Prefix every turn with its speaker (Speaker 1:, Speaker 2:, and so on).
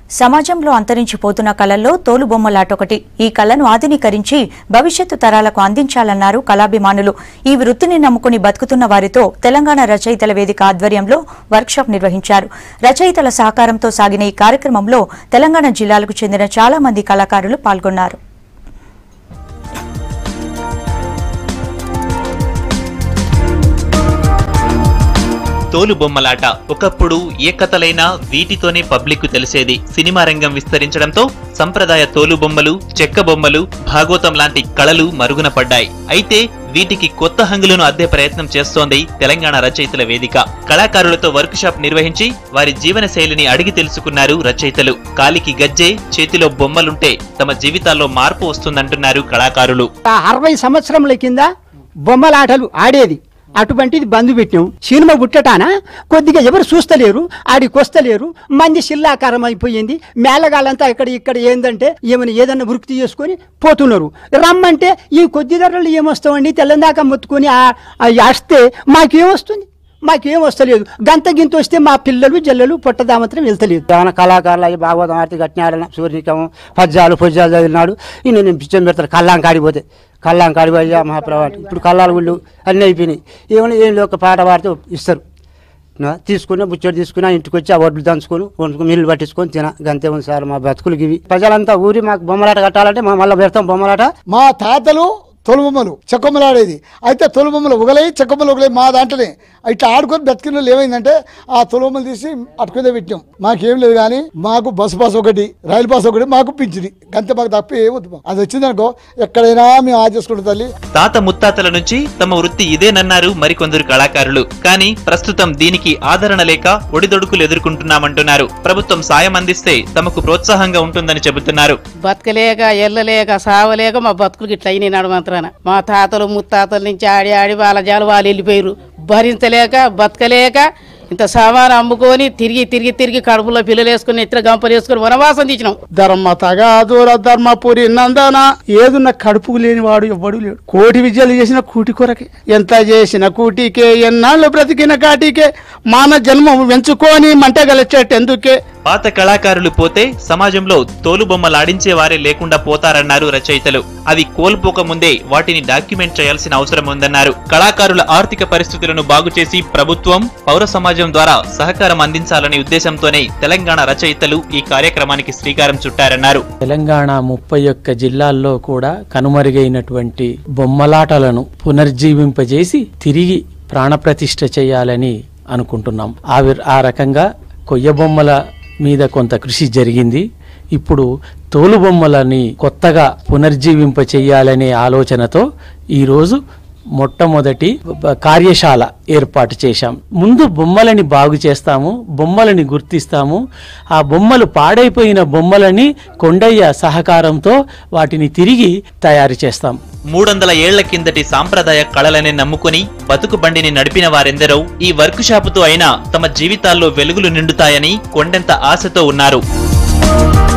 Speaker 1: సమాజంలో అంతరించిపోతున్న కళల్లో తోలుబొమ్మలాటొకటి ఈ కళను ఆధునీకరించి భవిష్యత్తు తరాలకు అందించాలన్నారు కళాభిమానులు ఈ వృత్తిని నమ్ముకుని బతుకుతున్న వారితో తెలంగాణ రచయితల వేదిక ఆధ్వర్యంలో వర్క్షాప్ నిర్వహించారు రచయితల సహకారంతో సాగిన ఈ కార్యక్రమంలో తెలంగాణ జిల్లాలకు చెందిన చాలా మంది కళాకారులు పాల్గొన్నారు
Speaker 2: తోలు బొమ్మలాట ఒకప్పుడు ఏ కథలైనా వీటితోనే పబ్లిక్ తెలిసేది సినిమా రంగం విస్తరించడంతో సంప్రదాయ తోలు బొమ్మలు చెక్క బొమ్మలు భాగవతం లాంటి కళలు మరుగున పడ్డాయి అయితే వీటికి కొత్త హంగులను అద్దే ప్రయత్నం చేస్తోంది తెలంగాణ రచయితల వేదిక కళాకారులతో వర్క్ షాప్ నిర్వహించి వారి జీవన శైలిని అడిగి తెలుసుకున్నారు రచయితలు కాలికి గజ్జే చేతిలో బొమ్మలుంటే తమ జీవితాల్లో మార్పు వస్తుందంటున్నారు కళాకారులు
Speaker 3: ఆ అరవై సంవత్సరముల కింద బొమ్మలాటలు ఆడేది అటువంటిది బంధు పెట్టినాం సినిమా పుట్టటాన కొద్దిగా ఎవరు చూస్తలేరు ఆడికి వస్తలేరు మంది శిల్లాకారం అయిపోయింది మేళగాళ్ళంతా ఇక్కడ ఇక్కడ ఏందంటే ఏమైనా ఏదన్నా వృత్తి చేసుకొని పోతున్నారు రమ్మంటే ఈ కొద్ది ధరలు ఏమొస్తామండి తెల్లందాకా మొత్తుకొని ఆ- ఆ వస్తే మాకేమొస్తుంది మాకేం వస్తలేదు గంత గింత వస్తే మా పిల్లలు జల్లలు పొట్టదామత్రం వెళ్తలేదు
Speaker 4: ఏమైనా కళాకారులు అయ్యి భాగవతం ఆర్తి కట్టిన ఆడిన సూర్యనికం పద్యాలు పొజ్జాలు చదివినాడు ఈయన నేను పిచ్చం పెడతాను కళ్ళాం కాడిపోతే కళ్ళాం కాడిపోయా మహాప్రభావం ఇప్పుడు కళ్ళాల గుళ్ళు అన్నీ అయిపోయినాయి ఏమైనా ఏం లేవు, ఒక పాట పాడితే ఇస్తారు నా తీసుకుని బుచ్చడి తీసుకుని ఇంటికి వచ్చి ఆ వడ్లు దంచుకొని వండుకొని మిల్లు పట్టించుకొని తిన గంతే ఉంది సార్ మా బతుకులకి ఇవి ప్రజలంతా ఊరి మాకు బొమ్మలాట కట్టాలంటే మా మళ్ళీ పెడతాం బొమ్మలాట
Speaker 5: మా తాతలు తొలుబొమ్మలు చెక్కబొమ్మలు ఆడేది అయితే తొలుబొమ్మలు ఒకలై చెక్కబొమ్మలు ఒకలై మా దాంట్లోనే ఇట్లా ఆడుకొని బ్రతికిన వాళ్ళు ఏమైందంటే ఆ తొలుబొమ్మలు తీసి అటుకుందే పెట్టాం మాకేం లేదు కానీ మాకు బస్సు పాస్ ఒకటి రైలు పాస్ ఒకటి మాకు పింఛది గంతే మాకు తప్ప ఏమొద్దు మాకు. అది వచ్చిందనుకో ఎక్కడైనా మేము ఆ చేసుకుంటాం తల్లి
Speaker 2: తాత ముత్తాతల నుంచి తమ వృత్తి ఇదేనన్నారు మరికొందరు కళాకారులు కానీ ప్రస్తుతం దీనికి ఆదరణ లేక ఒడిదొడుకులు ఎదుర్కొంటున్నామంటున్నారు ప్రభుత్వం సాయం అందిస్తే తమకు ప్రోత్సాహంగా ఉంటుందని చెబుతున్నారు
Speaker 6: బతకలేక ఎల్లలేక సావలేక మా బతుకులు ఇట్లా అయినాయి నడమంత్రాన మా తాతలు ముత్తాతల నుంచి ఆడి ఆడి వాళ్ళ జాలు వాళ్ళు వెళ్ళిపోయారు భరించలేక బతకలేక ఇంత సామాను అమ్ముకొని తిరిగి తిరిగి తిరిగి కడుపులో పిల్లలు వేసుకుని ఇతర గంపలు వేసుకుని వనవాసం తీసినాం
Speaker 7: ధర్మ తగాదూర ధర్మపురి నందన ఏదున్న కడుపుకు లేని వాడు ఎవ్వడు లేడు కోటి విద్యలు చేసిన కూటి కొరకే ఎంత చేసిన కూటికే ఎన్నాళ్ళు బ్రతికిన కాటికే మాన జన్మం వెంచుకొని మంటగలచెట్టెందుకే
Speaker 2: పాత కళాకారులు పోతే సమాజంలో తోలుబొమ్మలాడించే వారే లేకుండా పోతారన్నారు రచయితలు అవి కోల్పోక ముందే వాటిని డాక్యుమెంట్ చేయాల్సిన అవసరం ఉందన్నారు కళాకారుల ఆర్థిక పరిస్థితులను బాగు చేసి ప్రభుత్వం పౌర సమాజం ద్వారా సహకారం అందించాలనే ఉద్దేశంతోనే తెలంగాణ రచయితలు ఈ కార్యక్రమానికి శ్రీకారం చుట్టారన్నారు
Speaker 8: తెలంగాణ ముప్పై ఒక్క జిల్లాల్లో కూడా కనుమరుగైనటువంటి బొమ్మలాటలను పునర్జీవింపజేసి తిరిగి ప్రాణప్రతిష్ఠ చేయాలని అనుకుంటున్నాం ఆ వి- ఆ రకంగా కొయ్య బొమ్మల మీద కొంత కృషి జరిగింది ఇప్పుడు తోలుబొమ్మలని కొత్తగా పునర్జీవింప చేయాలనే ఆలోచనతో ఈరోజు మొట్టమొదటి బ- కార్యశాల ఏర్పాటు చేశాం ముందు బొమ్మలని బాగు చేస్తాము బొమ్మలని గుర్తిస్తాము ఆ బొమ్మలు పాడైపోయిన బొమ్మలని కొండయ్య సహకారంతో వాటిని తిరిగి తయారు చేస్తాం
Speaker 2: మూడొందల ఏళ్ల కిందటి సాంప్రదాయ కళలని నమ్ముకుని బతుకు బండిని నడిపిన వారెందరో ఈ వర్క్ షాపుతో అయినా తమ జీవితాల్లో వెలుగులు నిండుతాయని కొండంత ఆశతో ఉన్నారు